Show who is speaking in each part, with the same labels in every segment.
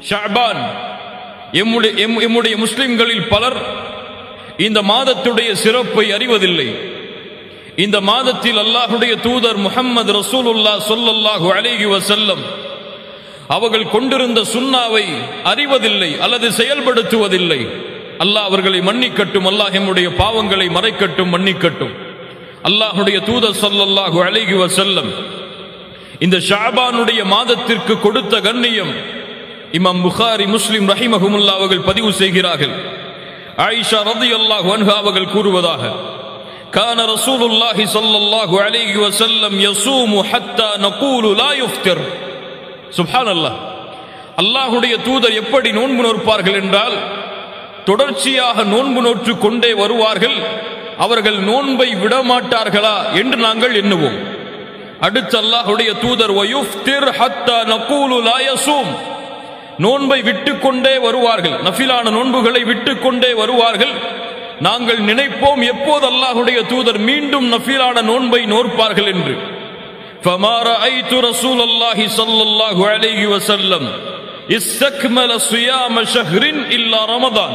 Speaker 1: ஷாபான் எம்முடைய எம்- எம்முடைய முஸ்லிம்களில் பலர் இந்த மாதத்துடைய சிறப்பை அறிவதில்லை இந்த மாதத்தில் அல்லாஹுடைய தூதர் முஹம்மது ரசூலுல்லா சொல்லல்லாஹு அலைஹி வஸல்லம் அவர்கள் கொண்டிருந்த சுன்னாவை அறிவதில்லை அல்லது செயல்படுத்துவதில்லை அல்லாஹ் அவர்களை மன்னிக்கட்டும் அல்லாஹ் எம்முடைய பாவங்களை மறைக்கட்டும் மன்னிக்கட்டும் அல்லாஹுடைய தூதர் ஸல்லல்லாஹு அலைஹி வஸல்லம் இந்த ஷாபானுடைய மாதத்திற்கு கொடுத்த கண்ணியம் இமாம் புகாரி முஸ்லிம் ரஹிமஹுமுல்லா அவர்கள் பதிவு செய்கிறார்கள் ஆயிஷா ரலியல்லாஹு அன்ஹா அவர்கள் கூறுவதாக كان رسول الله صلى الله عليه وسلم يصوم حتى نقول لا يفطر சுப்ஹான் அல்லாஹ் அல்லாஹுடைய தூதர் எப்படி நோன்பு நோற்பார்கள் என்றால் தொடர்ச்சியாக நோன்பு நோற்று கொண்டே வருவார்கள் அவர்கள் நோன்பை விடமாட்டார்களா என்று நாங்கள் எண்ணுவோம் அடுத்து அல்லாஹுடைய தூதர் வயுஃப்திர் ஹத்தா நகூலு லா யஸூம் நோன்பை விட்டுக்கொண்டே வருவார்கள் நஃபிலான நோன்புகளை விட்டுக்கொண்டே வருவார்கள் நாங்கள் நினைப்போம் எப்போது அல்லாஹுடைய தூதர் மீண்டும் நஃபிலான நோன்பை நோற்பார்கள் என்று فما رأيت رسول الله صلى الله عليه وسلم استكمل صيام شهر إلا رمضان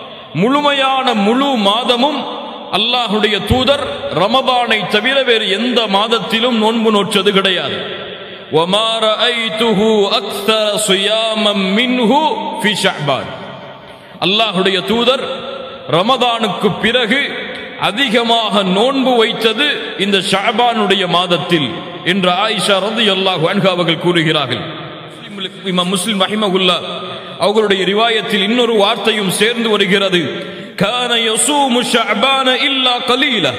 Speaker 1: முழுமையான முழு மாதமும் அல்லாஹுடைய தூதர் ரமதானை தவிர வேறு எந்த மாதத்திலும் நோன்பு நோற்றது கிடையாது وما رأيته أكثر صياما منه في شعبان அல்லாஹுடைய தூதர் ரமதானுக்கு பிறகு அதிகமாக நோன்பு வைத்தது இந்த ஷாபானுடைய மாதத்தில் என்று ஆயிஷா ரதி அல்லாஹ் அவர்கள் கூறுகிறார்கள் முஸ்லிம்களுக்கு இமாம் முஸ்லிம் ரஹிமகுல்லா அவர்களுடைய ரிவாயத்தில் இன்னொரு வார்த்தையும் சேர்ந்து வருகிறது கான யசூமு ஷஅபான இல்லா கலீல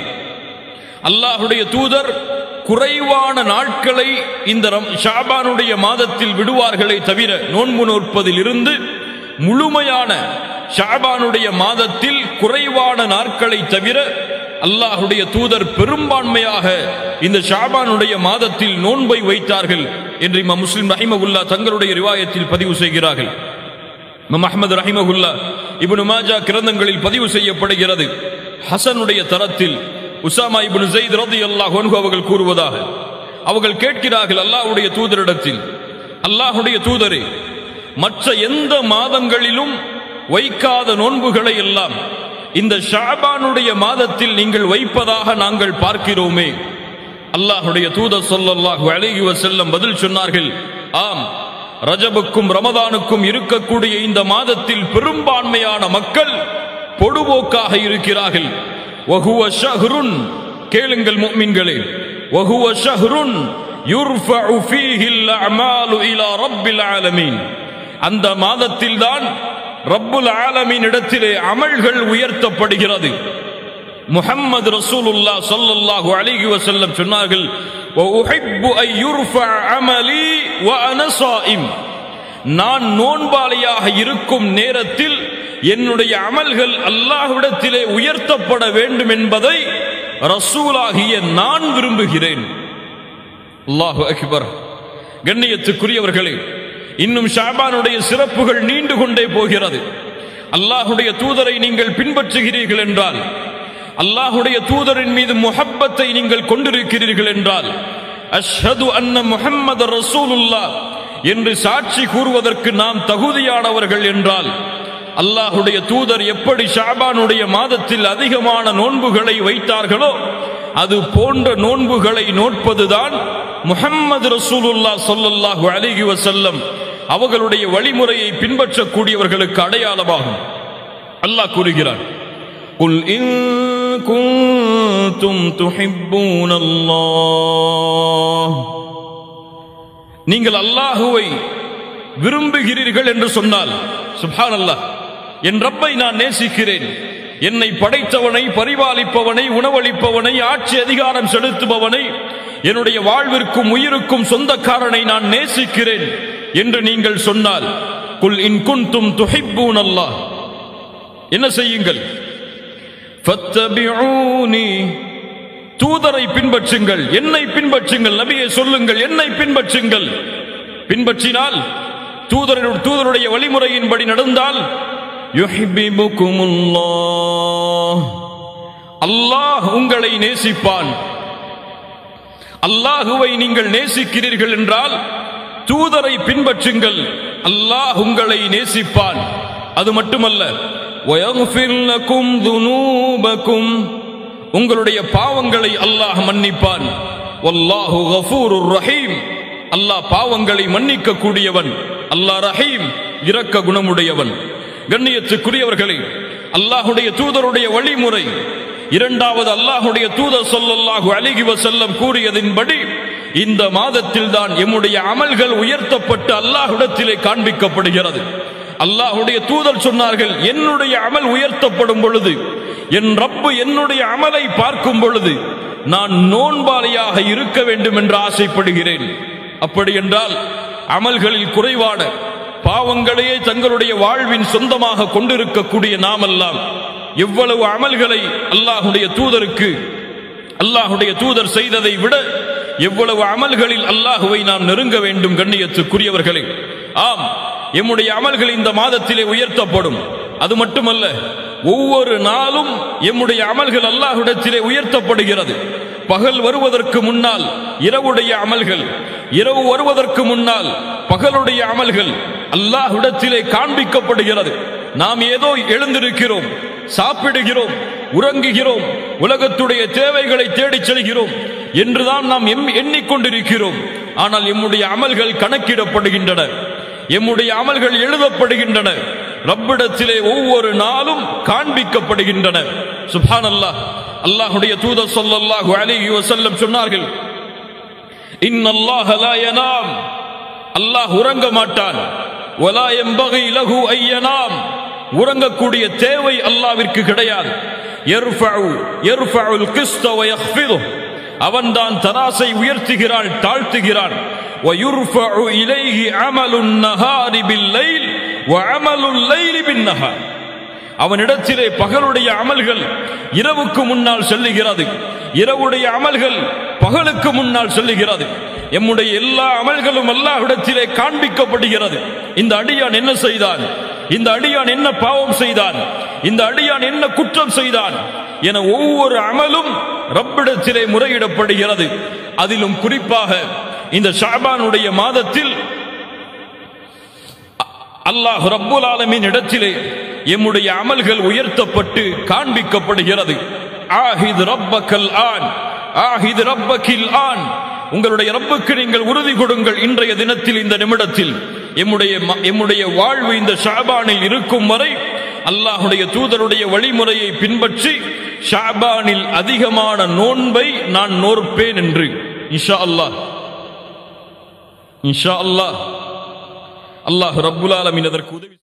Speaker 1: அல்லாஹுடைய தூதர் குறைவான நாட்களை இந்த ரம்- ஷாபானுடைய மாதத்தில் விடுவார்களே தவிர நோன்பு நோற்பதில் இருந்து முழுமையான ஷாபானுடைய மாதத்தில் குறைவான நாட்களை தவிர அல்லாஹுடைய தூதர் பெரும்பான்மையாக இந்த ஷாபானுடைய மாதத்தில் நோன்பை வைத்தார்கள் என்று இமாம் முஸ்லிம் ரஹிமகுல்லா தங்களுடைய ரிவாயத்தில் பதிவு செய்கிறார்கள் இமாம் அஹ்மது ரஹிமகுல்லா இப்னு மாஜா கிரந்தங்களில் பதிவு செய்யப்படுகிறது ஹசனுடைய தரத்தில் உசாமா இப்னு ஸைத் ரலியல்லாஹு அன்ஹு அவர்கள் கூறுவதாக அவர்கள் கேட்கிறார்கள் அல்லாஹ்வுடைய தூதரிடத்தில் அல்லாஹ்வுடைய தூதரே மற்ற எந்த மாதங்களிலும் வைக்காத நோன்புகளை எல்லாம் இந்த ஷாபானுடைய மாதத்தில் நீங்கள் வைப்பதாக நாங்கள் பார்க்கிறோமே அல்லாஹுடைய தூதர் ஸல்லல்லாஹு அலைஹி வஸல்லம் பதில் சொன்னார்கள் ஆம் ரஜபுக்கும் ரமதானுக்கும் இருக்கக்கூடிய இந்த மாதத்தில் பெரும்பான்மையான மக்கள் பொடுபோக்காக இருக்கிறார்கள் வஹுவ ஷஹ்ருன் கேளுங்கள் முஃமின்களே வஹுவ ஷஹ்ருன் யுர்ஃபஉ ஃபீஹில் அஅமாலு இலா ரப்பில் ஆலமீன் அந்த மாதத்தில் தான் ரப்புல் ஆலமீன் இடத்திலே அமல்கள் உயர்த்தப்படுகிறது முஹம்மது ரசூலுல்லா ஸல்லல்லாஹு அலைஹி வஸல்லம் சொன்னார்கள் وأحب أن يرفع عملي وأنا صائم நான் நோன்பாளியாக இருக்கும் நேரத்தில் என்னுடைய அமல்கள் அல்லாஹ்விடத்திலே உயர்த்தப்பட வேண்டும் என்பதை ரசூலாகிய நான் விரும்புகிறேன் அல்லாஹு அக்பர் கண்ணியத்துக்குரியவர்களே இன்னும் ஷாபானுடைய சிறப்புகள் நீண்டு கொண்டே போகிறது அல்லாஹுடைய தூதரை நீங்கள் பின்பற்றுகிறீர்கள் என்றால் அல்லாஹுடைய தூதரின் மீது முஹப்பத்தை நீங்கள் கொண்டிருக்கிறீர்கள் என்றால் அஷ்ஹது அன்ன முஹம்மது ரசூலுல்லா என்று சாட்சி கூறுவதற்கு நாம் தகுதியானவர்கள் என்றால் அல்லாஹுடைய தூதர் எப்படி ஷாபானுடைய மாதத்தில் அதிகமான நோன்புகளை வைத்தார்களோ அது போன்ற நோன்புகளை நோட்பதுதான் முஹம்மது ரசூலுல்லா ஸல்லல்லாஹு அலைஹி வஸல்லம் அவர்களுடைய வழிமுறையை பின்பற்றக்கூடியவர்களுக்கு அடையாளமாகும் அல்லாஹ் கூறுகிறான் قل إن كنتم تحبون الله நீங்கள் அல்லாஹுவை விரும்புகிறீர்கள் என்று சொன்னால் சுப்ஹான் அல்லாஹ் என் ரப்பை நான் நேசிக்கிறேன் என்னை படைத்தவனை பரிபாலிப்பவனை உணவளிப்பவனை ஆட்சி அதிகாரம் செலுத்துபவனை என்னுடைய வாழ்விற்கும் உயிருக்கும் சொந்தக்காரனை நான் நேசிக்கிறேன் என்று நீங்கள் சொன்னால் குல் இன் குன்தும் துஹிப்பூன் அல்லாஹ் என்ன செய்யுங்கள் ஃபத்தபிஊனி தூதரை பின்பற்றுங்கள் என்னை பின்பற்றுங்கள் நபியை சொல்லுங்கள் என்னை பின்பற்றுங்கள் பின்பற்றினால் தூதருடைய தூதருடைய வழிமுறையின்படி நடந்தால் யுஹிப்பிபுகுமுல்லாஹ் அல்லாஹ் உங்களை நேசிப்பான் அல்லாஹுவை நீங்கள் நேசிக்கிறீர்கள் என்றால் தூதரை பின்பற்றுங்கள் அல்லாஹ் உங்களை நேசிப்பான் அது மட்டுமல்ல وَيَغْفِرْ لَكُمْ ذُنُوبَكُمْ உங்களுடைய பாவங்களை அல்லாஹ் மன்னிப்பான் வல்லாஹு கஃபூருர் ரஹீம் அல்லாஹ் பாவங்களை மன்னிக்க கூடியவன் அல்லாஹ் ரஹீம் இரக்க குணமுடையவன் கண்ணியத்துக்குரியவர்களே அல்லாஹுடைய தூதருடைய வழிமுறை இரண்டாவது அல்லாஹுடைய தூதர் சொல்லல்லாஹு அலிகி வசல்லம் கூறியதின்படி இந்த மாதத்தில் தான் எம்முடைய அமல்கள் உயர்த்தப்பட்டு அல்லாஹ்விடத்திலே காண்பிக்கப்படுகிறது அல்லாஹுடைய தூதர் சொன்னார்கள் என்னுடைய அமல் உயர்த்தப்படும் பொழுது என் ரப்பு என்னுடைய அமலை பார்க்கும் பொழுது நான் நோன்பாளியாக இருக்க வேண்டும் என்று ஆசைப்படுகிறேன் அப்படி என்றால் அமல்களில் குறைவான பாவங்களையே தங்களுடைய வாழ்வின் சொந்தமாக கொண்டிருக்கக்கூடிய நாமெல்லாம் எவ்வளவு அமல்களை அல்லாஹுடைய தூதருக்கு அல்லாஹுடைய தூதர் செய்ததை விட எவ்வளவு அமல்களில் அல்லாஹுவை நாம் நெருங்க வேண்டும் கண்ணியத்துக்குரியவர்களே ஆம் எம்முடைய அமல்கள் இந்த மாதத்திலே உயர்த்தப்படும் அது மட்டுமல்ல ஒவ்வொரு நாளும் எம்முடைய அமல்கள் அல்லாஹ்விடத்திலே உயர்த்தப்படுகிறது பகல் வருவதற்கு முன்னால் இரவுடைய அமல்கள் இரவு வருவதற்கு முன்னால் பகலுடைய அமல்கள் அல்லாஹ்விடத்திலே காண்பிக்கப்படுகிறது நாம் ஏதோ எழுந்திருக்கிறோம் சாப்பிடுகிறோம் உறங்குகிறோம் உலகத்துடைய தேவைகளை தேடிச் செல்கிறோம் என்றுதான் நாம் எம் எண்ணிக்கொண்டிருக்கிறோம் ஆனால் எம்முடைய அமல்கள் கணக்கிடப்படுகின்றன எம்முடைய அமல்கள் எழுதப்படுகின்றன ரப்பிடத்திலே ஒவ்வொரு நாளும் காண்பிக்கப்படுகின்றன சுபான் அல்லாஹ் அல்லாஹுடைய தூதர் சொல்லல்லாஹு அலைஹி வஸல்லம் சொன்னார்கள் இன்னல்லாஹ லா யனாம் அல்லாஹ் உறங்க மாட்டான் வலா யம்பகி லஹு ஐயனாம் உறங்கக்கூடிய தேவை அல்லாவிற்கு கிடையாது யர்ஃபஉ யர்ஃபஉல் கிஸ்த வ யக்ஃபிது அவன்தான் தராசை உயர்த்துகிறான் தாழ்த்துகிறான் ويرفع إليه عمل النهار بالليل وعمل الليل بالنهار அவனிடத்திலே பகலுடைய அமல்கள் இரவுக்கு முன்னால் செல்லுகிறது இரவுடைய அமல்கள் பகலுக்கு முன்னால் செல்லுகிறது எம்முடைய எல்லா அமல்களும் அல்லாஹ்விடத்திலே காண்பிக்கப்படுகிறது இந்த அடியான் என்ன செய்தான் இந்த அடியான் என்ன பாவம் செய்தான் இந்த அடியான் என்ன குற்றம் செய்தான் என ஒவ்வொரு அமலும் ரப்பிடத்திலே முறையிடப்படுகிறது அதிலும் குறிப்பாக இந்த ஷாபானுடைய மாதத்தில் அல்லாஹ் ரப்புல் ஆலமின் இடத்திலே எம்முடைய அமல்கள் உயர்த்தப்பட்டு காண்பிக்கப்படுகிறது ஆஹித் ரப்பக்கல் ஆன் ஆஹித் ரப்பக்கில் ஆன் உங்களுடைய ரப்புக்கு நீங்கள் உறுதி கொடுங்கள் இன்றைய தினத்தில் இந்த நிமிடத்தில் எம்முடைய ம- எம்முடைய வாழ்வு இந்த ஷாபானில் இருக்கும் வரை அல்லாஹுடைய தூதருடைய வழிமுறையை பின்பற்றி ஷாபானில் அதிகமான நோன்பை நான் நோற்பேன் என்று இன்ஷா அல்லாஹ் இன்ஷா அல்லாஹ் அல்லாஹ் ரப்புல் ஆலமீன் அதற்கு உதவி